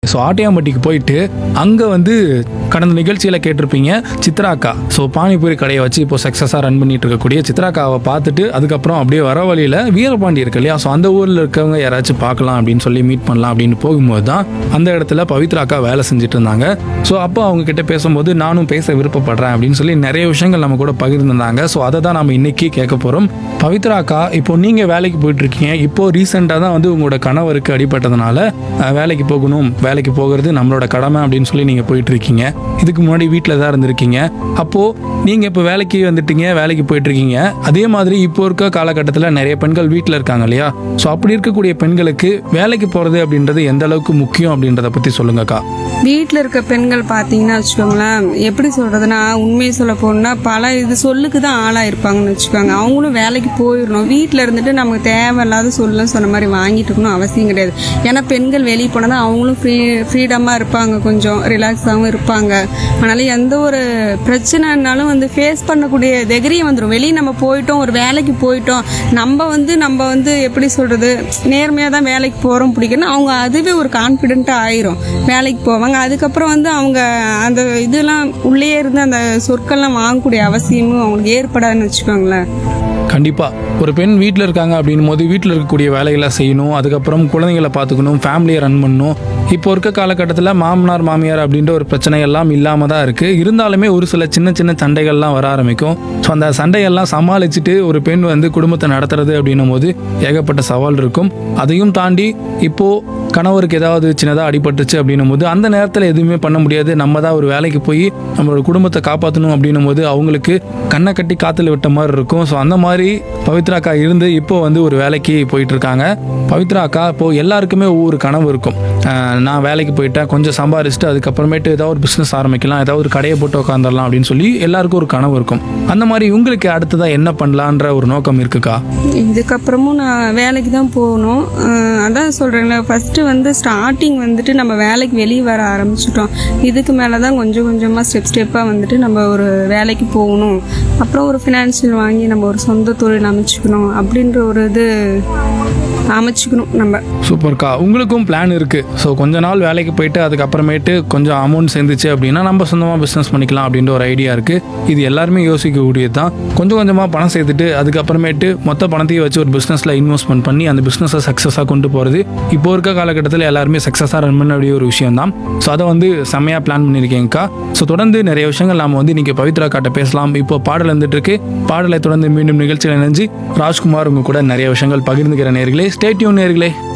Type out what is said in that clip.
so ஆட்டியாம்பட்டிக்கு போயிட்டு அங்கே வந்து கடந்த நிகழ்ச்சியில் கேட்டிருப்பீங்க சித்ராக்கா ஸோ பானிபூரி கடையை வச்சு இப்போ சக்ஸஸாக ரன் பண்ணிட்டு இருக்கக்கூடிய சித்ராக்காவை பார்த்துட்டு அதுக்கப்புறம் அப்படியே வர வழியில் வீரபாண்டி இருக்கு இல்லையா ஸோ அந்த ஊரில் இருக்கவங்க யாராச்சும் பார்க்கலாம் அப்படின்னு சொல்லி மீட் பண்ணலாம் அப்படின்னு போகும்போது தான் அந்த இடத்துல பவித்ராக்கா வேலை செஞ்சுட்டு இருந்தாங்க ஸோ அப்போ அவங்க கிட்ட பேசும்போது நானும் பேச விருப்பப்படுறேன் அப்படின்னு சொல்லி நிறைய விஷயங்கள் நம்ம கூட பகிர்ந்திருந்தாங்க ஸோ அதை தான் நம்ம இன்னைக்கு கேட்க போகிறோம் பவித்ராக்கா இப்போ நீங்கள் வேலைக்கு போயிட்டு இருக்கீங்க இப்போ ரீசெண்டாக தான் வந்து உங்களோட கணவருக்கு அடிபட்டதுனால அஹ், வேலைக்கு போகணும் வேலைக்கு போகிறது நம்மளோட கடமை அப்படின்னு சொல்லி நீங்கள் போயிட்டு இருக்கீங்க இதுக்கு முன்னாடி வீட்டில் தான் இருந்திருக்கீங்க அப்போது நீங்கள் இப்போ வேலைக்கு வந்துட்டீங்க வேலைக்கு போயிட்டு இருக்கீங்க அதே மாதிரி இப்போ இருக்க காலகட்டத்தில் நிறைய பெண்கள் வீட்டில் இருக்காங்க இல்லையா ஸோ அப்படி இருக்கக்கூடிய பெண்களுக்கு வேலைக்கு போகிறது அப்படின்றது எந்த அளவுக்கு முக்கியம் அப்படின்றத பற்றி சொல்லுங்கக்கா வீட்டில் இருக்க பெண்கள் பார்த்தீங்கன்னா வச்சுக்கோங்களேன் எப்படி சொல்றதுன்னா உண்மையை சொல்ல போனா பல இது சொல்லுக்கு தான் ஆளாக இருப்பாங்கன்னு வச்சுக்கோங்க அவங்களும் வேலைக்கு போயிடணும் வீட்டில் இருந்துட்டு நமக்கு தேவையில்லாத சொல்லுன்னு சொன்ன மாதிரி வாங்கிட்டு இருக்கணும் அவசியம் கிடையாது ஏன்னா பெண்கள் வெளியே போனால் தான் அவங்களும் ஃப்ரீ ஃப்ரீடமாக இருப்பாங்க கொஞ்சம் ரிலாக்ஸாகவும் இருப்பாங்க அதனால எந்த ஒரு பிரச்சனைனாலும் வந்து ஃபேஸ் பண்ணக்கூடிய தைரியம் வந்துடும் வெளியே நம்ம போயிட்டோம் ஒரு வேலைக்கு போயிட்டோம் நம்ம வந்து நம்ம வந்து எப்படி சொல்றது நேர்மையாக தான் வேலைக்கு போகிறோம் பிடிக்கணும் அவங்க அதுவே ஒரு கான்ஃபிடென்ட்டாக ஆயிரும் வேலைக்கு போவாங்க அதுக்கப்புறம் வந்து அவங்க அந்த இதெல்லாம் உள்ளே இருந்து அந்த சொற்கள்லாம் வாங்கக்கூடிய அவசியமும் அவங்களுக்கு ஏற்படாதுன்னு வச்சுக்கோங்களேன் கண்டிப்பாக ஒரு பெண் வீட்டில் இருக்காங்க அப்படின்னும் போது வீட்டில் இருக்கக்கூடிய வேலைகளை செய்யணும் அதுக்கப்புறம் குழந்தைங்களை பார்த்துக்கணும் ஃபேமிலியை ரன் பண்ணணும் இப்போ இருக்க காலகட்டத்தில் மாமனார் மாமியார் அப்படின்ற ஒரு பிரச்சனை எல்லாம் இல்லாமல் தான் இருக்குது இருந்தாலுமே ஒரு சில சின்ன சின்ன சண்டைகள்லாம் வர ஆரம்பிக்கும் ஸோ அந்த சண்டையெல்லாம் சமாளிச்சுட்டு ஒரு பெண் வந்து குடும்பத்தை நடத்துறது அப்படின்னும் போது ஏகப்பட்ட சவால் இருக்கும் அதையும் தாண்டி இப்போது கணவருக்கு ஏதாவது சின்னதாக அடிபட்டுச்சு அப்படின்னும் போது அந்த நேரத்தில் எதுவுமே பண்ண முடியாது நம்ம தான் ஒரு வேலைக்கு போய் நம்மளோட குடும்பத்தை காப்பாற்றணும் அப்படின்னும் போது அவங்களுக்கு கண்ணை கட்டி காத்துல விட்ட மாதிரி இருக்கும் ஸோ அந்த மாதிரி பவித்ரா அக்கா இருந்து இப்போ வந்து ஒரு வேலைக்கு போயிட்டு இருக்காங்க பவித்ரா அக்கா இப்போ எல்லாருக்குமே ஒவ்வொரு கனவு இருக்கும் அஹ் நான் வேலைக்கு போயிட்டேன் கொஞ்சம் சம்பாரிச்சுட்டு அதுக்கப்புறமேட்டு ஏதாவது ஒரு பிஸ்னஸ் ஆரம்பிக்கலாம் ஏதாவது ஒரு கடையை போட்டு உட்காந்துடலாம் அப்படின்னு சொல்லி எல்லாருக்கும் ஒரு கனவு இருக்கும் அந்த மாதிரி உங்களுக்கு அடுத்ததாக என்ன பண்ணலான்ற ஒரு நோக்கம் இருக்குக்கா இதுக்கப்புறமும் நான் வேலைக்கு தான் போகணும் அஹ் அதான் சொல்கிறேன்ல ஃபஸ்ட்டு வந்து ஸ்டார்டிங் வந்துட்டு நம்ம வேலைக்கு வெளியே வர ஆரம்பிச்சிட்டோம் இதுக்கு மேலே தான் கொஞ்சம் கொஞ்சமாக ஸ்டெப் ஸ்டெப்பாக வந்துட்டு நம்ம ஒரு வேலைக்கு போகணும் அப்புறம் ஒரு ஃபினான்ஷியல் வாங்கி நம்ம ஒரு சொந்த தொழில் அமைச்சுக்கணும் அப்படின்ற ஒரு இது அமைச்சுக்கணும் நம்ம சூப்பர்க்கா உங்களுக்கும் பிளான் இருக்குது ஸோ கொஞ்ச நாள் வேலைக்கு போயிட்டு அதுக்கப்புறமேட்டு கொஞ்சம் அமௌண்ட் சேர்ந்துச்சு அப்படின்னா நம்ம சொந்தமாக பிஸ்னஸ் பண்ணிக்கலாம் அப்படின்ற ஒரு ஐடியா இருக்குது இது எல்லாருமே யோசிக்கக்கூடியது தான் கொஞ்சம் கொஞ்சமாக பணம் சேர்த்துட்டு அதுக்கப்புறமேட்டு மொத்த பணத்தையும் வச்சு ஒரு பிஸ்னஸில் இன்வெஸ்ட்மெண்ட் பண்ணி அந்த பிஸ்னஸை சக்ஸஸாக கொண்டு போகிறது இப்போ இருக்க காலகட்டத்தில் எல்லாருமே சக்ஸஸாக ரன் பண்ண வேண்டிய ஒரு விஷயம் தான் ஸோ அதை வந்து செம்மையாக பிளான் பண்ணியிருக்கேங்க்கா ஸோ தொடர்ந்து நிறைய விஷயங்கள் நாம் வந்து இன்றைக்கி பவித்ரா காட்ட பேசலாம் இப்போ பாடல் வந்துட்டு இருக்கு பாடலை தொடர்ந்து மீண்டும் நிகழ்ச்சியில் இணைஞ்சு ராஜ்குமார் உங்க கூட நிறைய விஷயங்கள் பகிர்ந்துக்கிற நேர்களே ஸ்டேட்யூன் நேர்களே